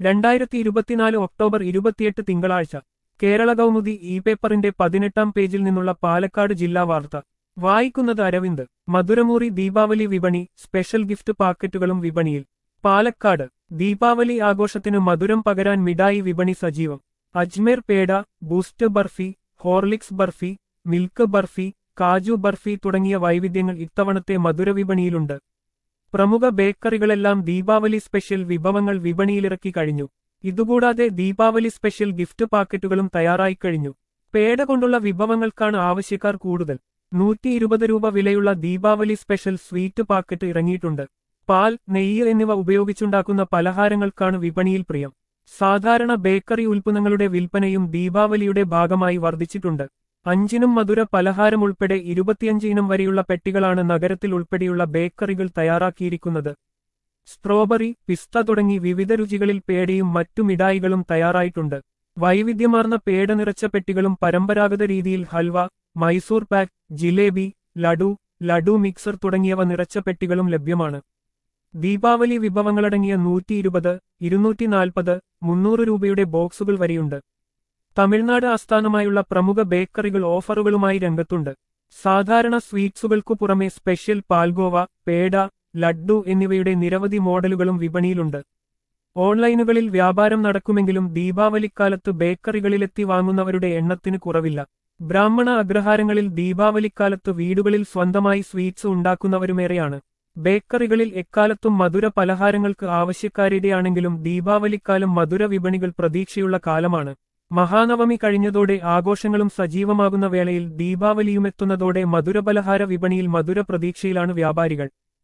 രണ്ടായിരത്തി ഇരുപത്തിനാല് ഒക്ടോബർ ഇരുപത്തിയെട്ട് തിങ്കളാഴ്ച കേരള കൗമുദി ഇ പേപ്പറിന്റെ പതിനെട്ടാം പേജിൽ നിന്നുള്ള പാലക്കാട് ജില്ലാ വാർത്ത വായിക്കുന്നത് അരവിന്ദ് മധുരമൂറി ദീപാവലി വിപണി സ്പെഷ്യൽ ഗിഫ്റ്റ് പാക്കറ്റുകളും വിപണിയിൽ പാലക്കാട് ദീപാവലി ആഘോഷത്തിന് മധുരം പകരാൻ മിഠായി വിപണി സജീവം Ajmer peda Boost barfi Horlicks barfi milk barfi kaju barfi തുടങ്ങിയ വൈവിധ്യങ്ങൾ ഇത്തവണത്തെ മധുരവിപണിയിലുണ്ട് പ്രമുഖ ബേക്കറികളെല്ലാം ദീപാവലി സ്പെഷ്യൽ വിഭവങ്ങൾ വിപണിയിലിറക്കി കഴിഞ്ഞു ഇതുകൂടാതെ ദീപാവലി സ്പെഷ്യൽ ഗിഫ്റ്റ് പാക്കറ്റുകളും തയ്യാറായി കഴിഞ്ഞു പേട കൊണ്ടുള്ള വിഭവങ്ങൾക്കാണ് ആവശ്യക്കാർ കൂടുതൽ നൂറ്റി ഇരുപത് രൂപ വിലയുള്ള ദീപാവലി സ്പെഷ്യൽ സ്വീറ്റ് പാക്കറ്റ് ഇറങ്ങിയിട്ടുണ്ട് പാൽ നെയ്യ് എന്നിവ ഉപയോഗിച്ചുണ്ടാക്കുന്ന പലഹാരങ്ങൾക്കാണ് വിപണിയിൽ പ്രിയം സാധാരണ ബേക്കറി ഉൽപ്പന്നങ്ങളുടെ വിൽപ്പനയും ദീപാവലിയുടെ ഭാഗമായി വർദ്ധിച്ചിട്ടുണ്ട് അഞ്ചിനും മധുര പലഹാരം ഉൾപ്പെടെ ഇരുപത്തിയഞ്ച് ഇനം വരെയുള്ള പെട്ടികളാണ് നഗരത്തിൽ ഉൾപ്പെടെയുള്ള ബേക്കറികൾ തയ്യാറാക്കിയിരിക്കുന്നത് സ്ട്രോബറി പിസ്ത തുടങ്ങി വിവിധ രുചികളിൽ പേടയും മറ്റു മിഠായികളും തയ്യാറായിട്ടുണ്ട് വൈവിധ്യമാർന്ന പേട നിറച്ച പെട്ടികളും പരമ്പരാഗത രീതിയിൽ ഹൽവ മൈസൂർ പാക്ക് ജിലേബി ലഡു ലഡു മിക്സർ തുടങ്ങിയവ നിറച്ച പെട്ടികളും ലഭ്യമാണ് ദീപാവലി വിഭവങ്ങളടങ്ങിയ നൂറ്റി ഇരുപത് ഇരുന്നൂറ്റി നാൽപ്പത് മുന്നൂറ് രൂപയുടെ ബോക്സുകൾ വരെയുണ്ട് തമിഴ്നാട് ആസ്ഥാനമായുള്ള പ്രമുഖ ബേക്കറികൾ ഓഫറുകളുമായി രംഗത്തുണ്ട് സാധാരണ സ്വീറ്റ്സുകൾക്കു പുറമെ സ്പെഷ്യൽ പാൽഗോവ പേട ലഡ്ഡു എന്നിവയുടെ നിരവധി മോഡലുകളും വിപണിയിലുണ്ട് ഓൺലൈനുകളിൽ വ്യാപാരം നടക്കുമെങ്കിലും ദീപാവലിക്കാലത്ത് ബേക്കറികളിലെത്തി വാങ്ങുന്നവരുടെ എണ്ണത്തിന് കുറവില്ല ബ്രാഹ്മണ അഗ്രഹാരങ്ങളിൽ ദീപാവലിക്കാലത്ത് വീടുകളിൽ സ്വന്തമായി സ്വീറ്റ്സ് ഉണ്ടാക്കുന്നവരുമേറെയാണ് ബേക്കറികളിൽ എക്കാലത്തും മധുര പലഹാരങ്ങൾക്ക് ആവശ്യക്കാരിടെയാണെങ്കിലും ദീപാവലിക്കാലം മധുര വിപണികൾ പ്രതീക്ഷയുള്ള കാലമാണ് മഹാനവമി കഴിഞ്ഞതോടെ ആഘോഷങ്ങളും സജീവമാകുന്ന വേളയിൽ ദീപാവലിയുമെത്തുന്നതോടെ മധുരപലഹാര വിപണിയിൽ മധുര പ്രതീക്ഷയിലാണ് വ്യാപാരികൾ